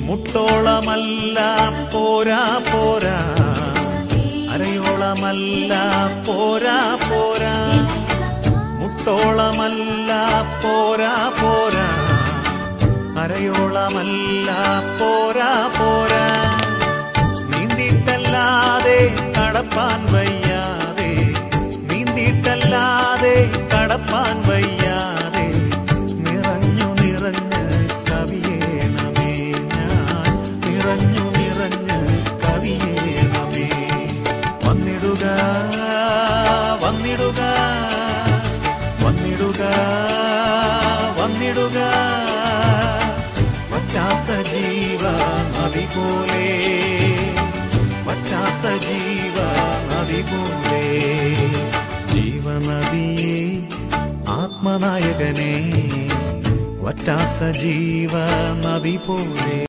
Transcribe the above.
മുട്ടോളമല്ല പോരാ പോരാ അരയോളമല്ല പോരാ പോരാ മുട്ടോളമല്ല പോരാ പോരാ അരയോളമല്ല പോരാ പോരാ നീന്തിട്ടല്ലാതെ കടപ്പാൻ വയ്യാതെ നീന്തിട്ടല്ലാതെ കടപ്പാൻ വയ്യാതെ നിറഞ്ഞു നിറഞ്ഞ് കവിയേണമേ ഞാൻ നിറഞ്ഞു നിറഞ്ഞ് കവിയേണമേ വന്നിടുക വന്നിടുക വന്നിടുക വന്നിടുക വറ്റാത്ത ജീവ നദി പോലെ വറ്റാത്ത ജീവ നദി പോലെ ജീവനദിയെ ആത്മനായകനെ വറ്റാത്ത ജീവ നദി പോലെ